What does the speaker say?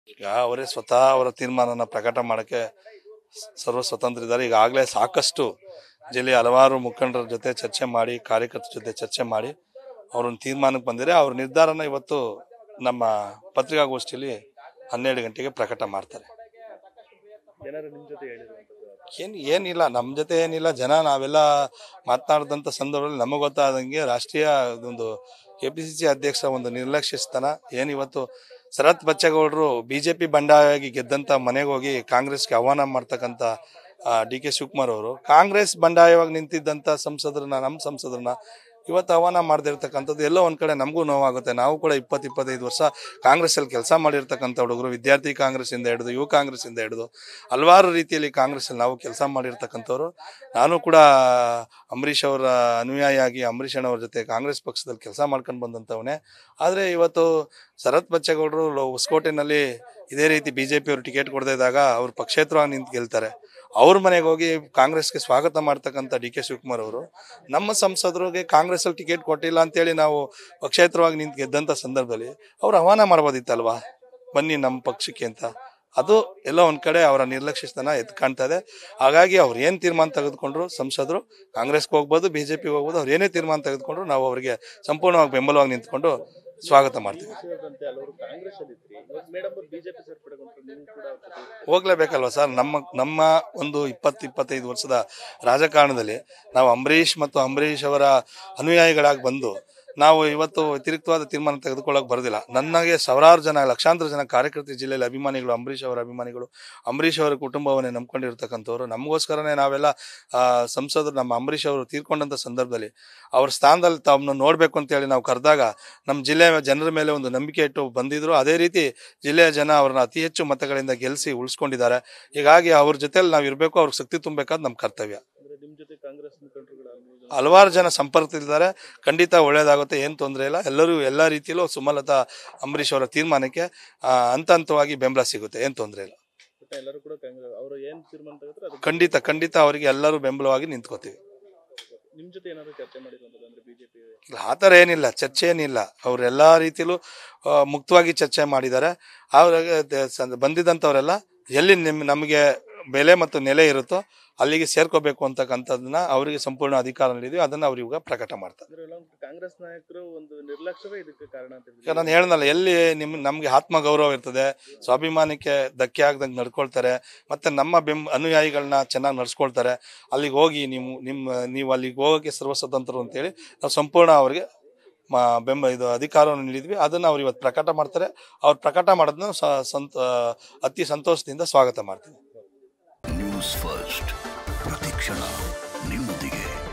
ಈಗ ಅವರೇ ಸ್ವತಃ ಅವರ ತೀರ್ಮಾನನ ಪ್ರಕಟ ಮಾಡೋಕ್ಕೆ ಸರ್ವ ಸ್ವತಂತ್ರ ಇದ್ದಾರೆ ಈಗಾಗಲೇ ಸಾಕಷ್ಟು ಜಿಲ್ಲೆಯ ಹಲವಾರು ಮುಖಂಡರ ಜೊತೆ ಚರ್ಚೆ ಮಾಡಿ ಕಾರ್ಯಕರ್ತರ ಜೊತೆ ಚರ್ಚೆ ಮಾಡಿ ಅವ್ರೊಂದು ತೀರ್ಮಾನಕ್ಕೆ ಬಂದಿದೆ ಅವ್ರ ನಿರ್ಧಾರನ ಇವತ್ತು ನಮ್ಮ ಪತ್ರಿಕಾಗೋಷ್ಠಿಯಲ್ಲಿ ಹನ್ನೆರಡು ಗಂಟೆಗೆ ಪ್ರಕಟ ಮಾಡ್ತಾರೆ ಏನಾದ್ರು ನಿಮ್ ಜೊತೆ ಹೇಳಿರುವಂತದ್ದು ಏನ್ ಏನಿಲ್ಲ ನಮ್ಮ ಜೊತೆ ಏನಿಲ್ಲ ಜನ ನಾವೆಲ್ಲ ಮಾತನಾಡಿದಂಥ ಸಂದರ್ಭದಲ್ಲಿ ನಮಗೆ ಗೊತ್ತಾದಂಗೆ ರಾಷ್ಟ್ರೀಯ ಒಂದು ಕೆ ಪಿ ಸಿ ಸಿ ಅಧ್ಯಕ್ಷ ಒಂದು ನಿರ್ಲಕ್ಷ್ಯಸ್ತನ ಏನು ಇವತ್ತು ಶರತ್ ಬಚ್ಚೇಗೌಡರು ಬಿಜೆಪಿ ಬಂಡಾಯವಾಗಿ ಗೆದ್ದಂತ ಮನೆಗೆ ಹೋಗಿ ಕಾಂಗ್ರೆಸ್ಗೆ ಆಹ್ವಾನ ಮಾಡ್ತಕ್ಕಂಥ ಡಿ ಕೆ ಶಿವಕುಮಾರ್ ಅವರು ಕಾಂಗ್ರೆಸ್ ಬಂಡಾಯವಾಗಿ ನಿಂತಿದ್ದಂಥ ಸಂಸದರನ್ನ ನಮ್ಮ ಸಂಸದರನ್ನ ಇವತ್ತು ಆಹ್ವಾನ ಮಾಡದಿರ್ತಕ್ಕಂಥದ್ದು ಎಲ್ಲೋ ಒಂದ್ ಕಡೆ ನಮಗೂ ನೋವಾಗುತ್ತೆ ನಾವು ಕೂಡ ಇಪ್ಪತ್ತು ಇಪ್ಪತ್ತೈದು ವರ್ಷ ಕಾಂಗ್ರೆಸ್ ಅಲ್ಲಿ ಕೆಲಸ ಮಾಡಿರ್ತಕ್ಕಂಥ ಹುಡುಗರು ವಿದ್ಯಾರ್ಥಿ ಕಾಂಗ್ರೆಸ್ ಇಂದ ಹಿಡಿದು ಯುವ ಕಾಂಗ್ರೆಸ್ ಇಂದ ಹಿಡಿದು ಹಲವಾರು ರೀತಿಯಲ್ಲಿ ಕಾಂಗ್ರೆಸ್ ಅಲ್ಲಿ ನಾವು ಕೆಲಸ ಮಾಡಿರ್ತಕ್ಕಂಥವ್ರು ನಾನು ಕೂಡ ಅಂಬರೀಷ್ ಅವರ ಅನುಯಾಯಿಯಾಗಿ ಅಂಬರೀಷ್ ಅಣ್ಣವ್ರ ಜೊತೆ ಕಾಂಗ್ರೆಸ್ ಪಕ್ಷದಲ್ಲಿ ಕೆಲಸ ಮಾಡ್ಕೊಂಡು ಬಂದಂಥವನೇ ಆದರೆ ಇವತ್ತು ಶರತ್ ಬಚ್ಚೇಗೌಡರು ಲೋ- ಹೊಸಕೋಟೆನಲ್ಲಿ ಇದೇ ರೀತಿ ಬಿಜೆಪಿ ಅವರು ಟಿಕೆಟ್ ಕೊಡದೇ ಇದ್ದಾಗ ಅವ್ರು ಪಕ್ಷೇತರವಾಗಿ ನಿಂತು ಗೆಲ್ತಾರೆ ಅವ್ರ ಮನೆಗೆ ಹೋಗಿ ಕಾಂಗ್ರೆಸ್ಗೆ ಸ್ವಾಗತ ಮಾಡ್ತಕ್ಕಂಥ ಡಿ ಕೆ ಶಿವಕುಮಾರ್ ಅವರು ನಮ್ಮ ಸಂಸದರಿಗೆ ಕಾಂಗ್ರೆಸ್ ಅಲ್ಲಿ ಟಿಕೆಟ್ ಕೊಟ್ಟಿಲ್ಲ ಅಂತೇಳಿ ನಾವು ಪಕ್ಷೇತರವಾಗಿ ನಿಂತು ಗೆದ್ದಂಥ ಸಂದರ್ಭದಲ್ಲಿ ಅವ್ರು ಆಹ್ವಾನ ಮಾಡ್ಬೋದಿತ್ತಲ್ವಾ ಬನ್ನಿ ನಮ್ಮ ಪಕ್ಷಕ್ಕೆ ಅಂತ ಅದು ಎಲ್ಲೋ ಒಂದ್ ಕಡೆ ಅವರ ನಿರ್ಲಕ್ಷ್ಯತನ ಎದ್ದು ಕಾಣ್ತಾ ಇದೆ ಹಾಗಾಗಿ ಅವ್ರು ಏನ್ ತೀರ್ಮಾನ ತೆಗೆದುಕೊಂಡ್ರು ಸಂಸದರು ಕಾಂಗ್ರೆಸ್ಗೆ ಹೋಗ್ಬೋದು ಬಿಜೆಪಿಗೆ ಹೋಗ್ಬೋದು ಅವ್ರು ಏನೇ ತೀರ್ಮಾನ ತೆಗೆದುಕೊಂಡ್ರು ನಾವು ಅವರಿಗೆ ಸಂಪೂರ್ಣವಾಗಿ ಬೆಂಬಲವಾಗಿ ನಿಂತ್ಕೊಂಡು ಸ್ವಾಗತ ಮಾಡ್ತೀವಿ ಸೇರಿದಂತೆ ಹಲವರು ಕಾಂಗ್ರೆಸ್ ಅಲ್ಲಿ ಇದ್ರಿ ಇವತ್ತು ಮೇಡಮ್ ಅವ್ರು ಬಿಜೆಪಿ ಸೇರ್ಪಡೆಗೊಂಡ್ರು ನೀವು ಕೂಡ ಅವ್ರ ಜೊತೆ ಹೋಗ್ಲೇಬೇಕಲ್ವಾ ಸರ್ ನಮ್ಮ ನಮ್ಮ ಒಂದು ಇಪ್ಪತ್ತು ಇಪ್ಪತ್ತೈದು ವರ್ಷದ ರಾಜಕಾರಣದಲ್ಲಿ ನಾವು ಅಂಬರೀಷ್ ಮತ್ತು ಅಂಬರೀಷ್ ಅವರ ಅನುಯಾಯಿಗಳಾಗಿ ಬಂದು ನಾವು ಇವತ್ತು ವ್ಯತಿರಿಕ್ತವಾದ ತೀರ್ಮಾನ ತೆಗೆದುಕೊಳ್ಳೋಕೆ ಬರೋದಿಲ್ಲ ನನಗೆ ಸಾವಿರಾರು ಜನ ಲಕ್ಷಾಂತರ ಜನ ಕಾರ್ಯಕರ್ತ ಜಿಲ್ಲೆಯಲ್ಲಿ ಅಭಿಮಾನಿಗಳು ಅಂಬರೀಷ್ ಅವರ ಅಭಿಮಾನಿಗಳು ಅಂಬರೀಷ್ ಅವರ ಕುಟುಂಬವನ್ನೇ ನಂಬ್ಕೊಂಡಿರ್ತಕ್ಕಂಥವ್ರು ನಮಗೋಸ್ಕರನೇ ನಾವೆಲ್ಲ ಆ, ಸಂಸದರು ನಮ್ಮ ಅಂಬರೀಷ್ ಅವರು ತೀರ್ಕೊಂಡಂಥ ಸಂದರ್ಭದಲ್ಲಿ ಅವ್ರ ಸ್ಥಾನದಲ್ಲಿ ತಮ್ಮನ್ನು ನೋಡಬೇಕು ಅಂತೇಳಿ ನಾವು ಕರೆದಾಗ ನಮ್ಮ ಜಿಲ್ಲೆಯ ಜನರ ಮೇಲೆ ಒಂದು ನಂಬಿಕೆ ಇಟ್ಟು ಬಂದಿದ್ರು ಅದೇ ರೀತಿ ಜಿಲ್ಲೆಯ ಜನ ಅವ್ರನ್ನ ಅತಿ ಹೆಚ್ಚು ಮತಗಳಿಂದ ಗೆಲ್ಲಿಸಿ ಉಳಿಸ್ಕೊಂಡಿದ್ದಾರೆ ಹೀಗಾಗಿ ಅವ್ರ ಜೊತೆಲಿ ನಾವು ಇರಬೇಕು ಅವ್ರಿಗೆ ಶಕ್ತಿ ತುಂಬಬೇಕಾದ್ ನಮ್ಮ ಕರ್ತವ್ಯ ಅಂದ್ರೆ ನಿಮ್ ಜೊತೆ ಕಾಂಗ್ರೆಸ್ ಮುಖಂಡರುಗಳು ಹಲವು ಜನ ಹಲವಾರು ಜನ ಸಂಪರ್ಕದಲ್ಲಿದ್ದಾರೆ ಖಂಡಿತ ಒಳ್ಳೇದಾಗುತ್ತೆ ಏನು ತೊಂದರೆ ಇಲ್ಲ ಎಲ್ಲರೂ ಎಲ್ಲ ರೀತಿಯಲ್ಲೂ ಸುಮಲತಾ ಅಂಬರೀಷ್ ಅವರ ತೀರ್ಮಾನಕ್ಕೆ ಆ, ಹಂತ ಹಂತವಾಗಿ ಬೆಂಬಲ ಸಿಗುತ್ತೆ ಏನು ತೊಂದರೆ ಇಲ್ಲ ಒಟ್ಟು ಎಲ್ಲರೂ ಕೂಡ ಕಾಂಗ್ರೆಸ್ ಅವರು ಏನ್ ತೀರ್ಮಾನ ತೆಗೆದ್ರೆ ಅದು ಖಂಡಿತ ಖಂಡಿತ ಅವರಿಗೆ ಎಲ್ಲರೂ ಬೆಂಬಲವಾಗಿ ನಿಂತ್ಕೋತೀವಿ ನಿಮ್ ಜೊತೆ ಏನಾದ್ರು ಚರ್ಚೆ ಮಾಡಿರುವಂತದ್ದು ಅಂದ್ರೆ ಬಿಜೆಪಿ ಇಲ್ಲ, ಆ ಥರ ಏನಿಲ್ಲ ಚರ್ಚೆ ಏನಿಲ್ಲ ಅವ್ರು ಎಲ್ಲ ರೀತಿಯಲ್ಲೂ ಆ, ಮುಕ್ತವಾಗಿ ಚರ್ಚೆ ಮಾಡಿದ್ದಾರೆ ಅವ್ರಿಗೆ ದ- ಸ- ಬಂದಿದ್ದಂಥವರೆಲ್ಲ ಎಲ್ಲಿ ನಿಮ್ ನಮಗೆ ಬೆಲೆ ಮತ್ತು ನೆಲೆ ಇರುತ್ತೋ ಅಲ್ಲಿಗೆ ಸೇರ್ಕೋಬೇಕು ಅಂತಕ್ಕಂಥದ್ದನ್ನ ಅವರಿಗೆ ಸಂಪೂರ್ಣ ಅಧಿಕಾರ ನೀಡಿದ್ವಿ ಅದನ್ನ ಅವ್ರು ಇವಾಗ ಪ್ರಕಟ ಮಾಡ್ತಾರೆ ಅಂದ್ರೆ ಎಲ್ಲ ಒಂದು ಕಾಂಗ್ರೆಸ್ ನಾಯಕರು ಒಂದು ನಿರ್ಲಕ್ಷ್ಯವೇ ಇದಕ್ಕೆ ಕಾರಣ ಅಂತ ಈಗ ನಾನು ಹೇಳ್ದಲ್ಲ ಎಲ್ಲಿ ನಿಮ್ ನಮ್ಗೆ ಆತ್ಮ ಗೌರವ ಇರ್ತದೆ ಸ್ವಾಭಿಮಾನಕ್ಕೆ ಧಕ್ಕೆ ಆಗದಂಗೆ ನಡ್ಕೊಳ್ತಾರೆ ಮತ್ತೆ ನಮ್ಮ ಬೆಂಬ ಅನುಯಾಯಿಗಳನ್ನ ಚೆನ್ನಾಗಿ ನಡ್ಸ್ಕೊಳ್ತಾರೆ ಅಲ್ಲಿಗೆ ಹೋಗಿ ನೀವು ನಿಮ್ಮ ನೀವು ಅಲ್ಲಿಗೆ ಹೋಗೋಕೆ ಸರ್ವ ಸ್ವತಂತ್ರರು ಅಂತೇಳಿ ನಾವು ಸಂಪೂರ್ಣ ಅವರಿಗೆ ಮ- ಬೆಂಬ ಇದು ಅಧಿಕಾರವನ್ನು ನೀಡಿದ್ವಿ ಅದನ್ನ ಅವ್ರು ಇವತ್ತು ಪ್ರಕಟ ಮಾಡ್ತಾರೆ ಅವ್ರು ಪ್ರಕಟ ಮಾಡೋದನ್ನ ಸ- ಸಂತ ಅತಿ ಸಂತೋಷದಿಂದ ಸ್ವಾಗತ ಮಾಡ್ತೀವಿ ನ್ಯೂಸ್ ಫಸ್ಟ್ ಪ್ರತಿಕ್ಷಣ ನಿಮ್ಮೊಂದಿಗೆ